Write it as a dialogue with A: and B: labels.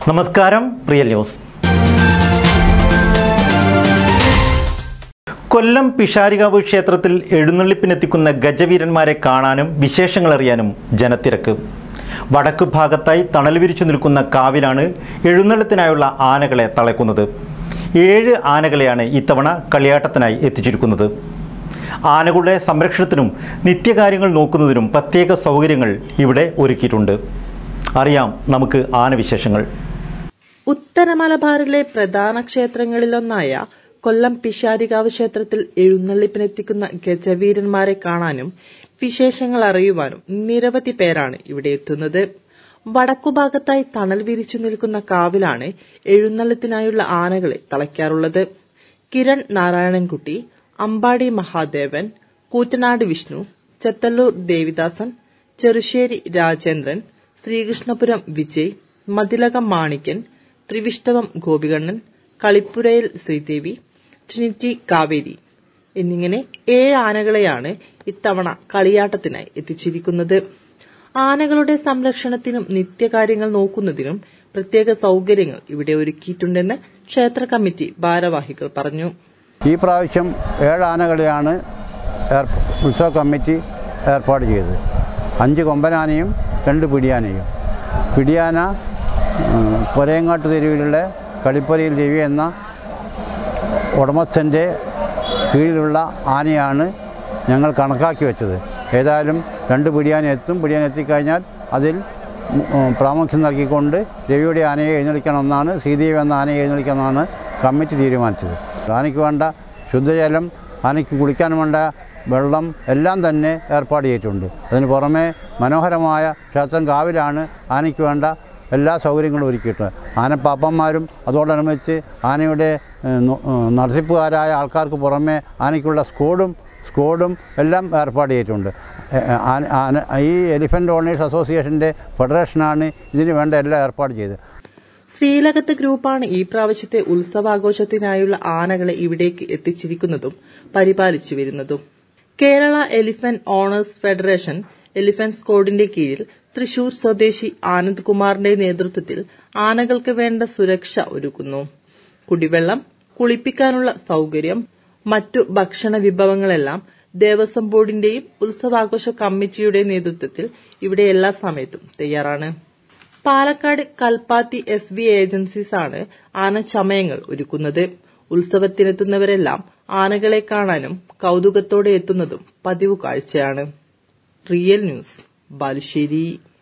A: നമസ്കാരം പ്രിയ ന്യൂസ് കൊല്ലം പിഷാരികാവ് ക്ഷേത്രത്തിൽ എഴുന്നള്ളിപ്പിനെത്തിക്കുന്ന ഗജവീരന്മാരെ കാണാനും വിശേഷങ്ങൾ അറിയാനും ജനത്തിരക്ക് വടക്കു ഭാഗത്തായി തണൽ വിരിച്ചു നിൽക്കുന്ന കാവിലാണ് എഴുന്നള്ളത്തിനായുള്ള ആനകളെ തളയ്ക്കുന്നത് ഏഴ് ആനകളെയാണ് ഇത്തവണ കളിയാട്ടത്തിനായി എത്തിച്ചിരിക്കുന്നത് ആനകളുടെ സംരക്ഷണത്തിനും നിത്യകാര്യങ്ങൾ നോക്കുന്നതിനും പ്രത്യേക സൗകര്യങ്ങൾ ഇവിടെ ഒരുക്കിയിട്ടുണ്ട് അറിയാം നമുക്ക് ആനവിശേഷങ്ങൾ
B: ഉത്തര മലബാറിലെ പ്രധാന ക്ഷേത്രങ്ങളിലൊന്നായ കൊല്ലം പിഷാരികാവ് ക്ഷേത്രത്തിൽ എഴുന്നള്ളിപ്പിനെത്തിക്കുന്ന ഗജവീരന്മാരെ കാണാനും വിശേഷങ്ങൾ അറിയുവാനും നിരവധി പേരാണ് ഇവിടെ എത്തുന്നത് വടക്കുഭാഗത്തായി തണൽ വിരിച്ചു നിൽക്കുന്ന കാവിലാണ് എഴുന്നള്ളത്തിനായുള്ള ആനകളെ തളയ്ക്കാറുള്ളത് കിരൺ നാരായണൻകുട്ടി അമ്പാടി മഹാദേവൻ കൂറ്റനാട് വിഷ്ണു ചെത്തല്ലൂർ ദേവിദാസൻ ചെറുശ്ശേരി രാജേന്ദ്രൻ ശ്രീകൃഷ്ണപുരം വിജയ് മതിലകം മാണിക്കൻ ത്രിവിഷ്ടവം ഗോപികണ്ണൻ കളിപ്പുരയിൽ ശ്രീദേവി ട്രിനിറ്റി കാവേരി എന്നിങ്ങനെ ഏഴ് ആനകളെയാണ് ഇത്തവണ കളിയാട്ടത്തിനായി എത്തിച്ചിരിക്കുന്നത് ആനകളുടെ സംരക്ഷണത്തിനും നിത്യകാര്യങ്ങൾ നോക്കുന്നതിനും പ്രത്യേക സൗകര്യങ്ങൾ ഇവിടെ ഒരുക്കിയിട്ടുണ്ടെന്ന് ക്ഷേത്ര കമ്മിറ്റി ഭാരവാഹികൾ പറഞ്ഞു
C: ഈ പ്രാവശ്യം ഏഴ് ആനകളെയാണ് ഏർ ഉത്സവ കമ്മിറ്റി ഏർപ്പാട് ചെയ്തത് അഞ്ച് കൊമ്പനാനയും രണ്ട് പിടിയാനയും പിടിയാന ഉം, പൊരയങ്ങാട്ട് തെരുവിലുള്ള കളിപ്പരയിൽ ദേവി എന്ന ഉടമസ്ഥൻ്റെ കീഴിലുള്ള ആനയാണ് ഞങ്ങൾ കണക്കാക്കി വെച്ചത് ഏതായാലും രണ്ട് പിടിയാന എത്തും പിടിയാന എത്തിക്കഴിഞ്ഞാൽ അതിൽ ഉം, പ്രാമുഖ്യം നൽകിക്കൊണ്ട് രവിയുടെ ആനയെ എഴുന്നള്ളിക്കണമെന്നാണ് ശ്രീദേവി എന്ന ആനയെ എഴുന്നള്ളിക്കണമെന്നാണ് കമ്മിറ്റി തീരുമാനിച്ചത് ആനയ്ക്ക് വേണ്ട ശുദ്ധജലം ആനയ്ക്ക് കുളിക്കാൻ വേണ്ട വെള്ളം എല്ലാം തന്നെ ഏർപ്പാട് ചെയ്തിട്ടുണ്ട് അതിന് പുറമെ മനോഹരമായ ക്ഷേത്രം കാവിലാണ് ആനയ്ക്ക് വേണ്ട എല്ലാ സൗകര്യങ്ങളും ഒരുക്കിയിട്ടുണ്ട് ആനപ്പാപ്പന്മാരും അതോടനുബന്ധിച്ച് ആനയുടെ ഏഹ്, നു- ഏഹ്, നടത്തിപ്പുകാരായ ആൾക്കാർക്ക് പുറമെ ആനയ്ക്കുള്ള സ്കോഡും സ്കോഡും എല്ലാം ഏർപ്പാട് ചെയ്തിട്ടുണ്ട് ഏഹ്, ആന- ആന- ഈ എലിഫൻ്റ് ഓണേഴ്സ് അസോസിയേഷൻ്റെ ഫെഡറേഷനാണ് ഇതിന് വേണ്ട എല്ലാം ഏർപ്പാട് ചെയ്തത്
B: ശ്രീലകത്ത് ഗ്രൂപ്പാണ് ഈ പ്രാവശ്യത്തെ ഉത്സവാഘോഷത്തിനായുള്ള ആനകളെ ഇവിടേക്ക് എത്തിച്ചിരിക്കുന്നതും പരിപാലിച്ചു വരുന്നതും Kerala elephant owners federation elephant സ്ക്വാഡിന്റെ കീഴിൽ തൃശൂർ സ്വദേശി ആനന്ദ് കുമാറിന്റെ നേതൃത്വത്തിൽ ആനകൾക്ക് വേണ്ട സുരക്ഷ ഒരുക്കുന്നു കുടിവെള്ളം കുളിപ്പിക്കാനുള്ള സൗകര്യം മറ്റു ഭക്ഷണ വിഭവങ്ങളെല്ലാം ദേവസ്വം ബോർഡിന്റെയും ഉത്സവാഘോഷ കമ്മിറ്റിയുടെയും നേതൃത്വത്തിൽ ഇവിടെ എല്ലാ സമയത്തും തയ്യാറാണ് Palakkad Kalpathi S B agencies ആണ് ആനച്ചമയങ്ങൾ ഒരുക്കുന്നത് ഉത്സവത്തിനെത്തുന്നവരെല്ലാം ആനകളെ കാണാനും കൗതുകത്തോടെ എത്തുന്നതും പതിവ് കാഴ്ചയാണ് റിയൽ ന്യൂസ് ബാലുശ്ശേരി